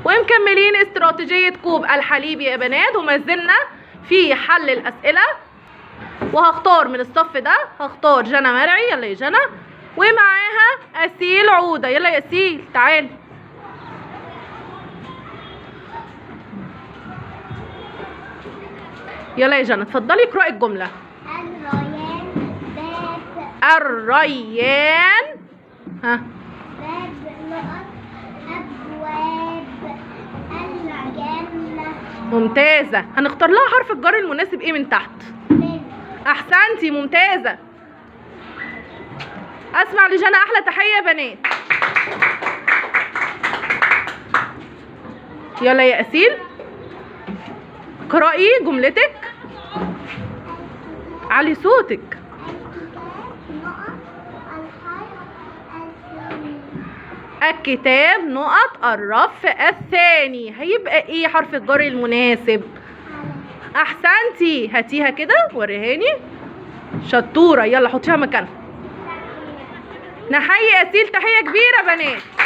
ومكملين استراتيجية كوب الحليب يا بنات وما زلنا في حل الأسئلة وهختار من الصف ده هختار جنى مرعي يلا يا جنى ومعاها أسيل عودة يلا يا أسيل تعالي يلا يا جنى اتفضلي اقرأي الجملة الريان باب الريان ها باب نقط أبواب الجنة ممتازة هنختار لها حرف الجر المناسب ايه من تحت من احسنتي ممتازة اسمع لجنى احلى تحية يا بنات يلا يا اسيل اقرأي جملتك علي صوتك الكتاب نقط الحرف الثاني الكتاب نقط الرف الثاني هيبقى ايه حرف الجر المناسب احسنتي هاتيها كده وريهاني شطوره يلا حطيها مكانها نحيي اسيل تحيه كبيره بنات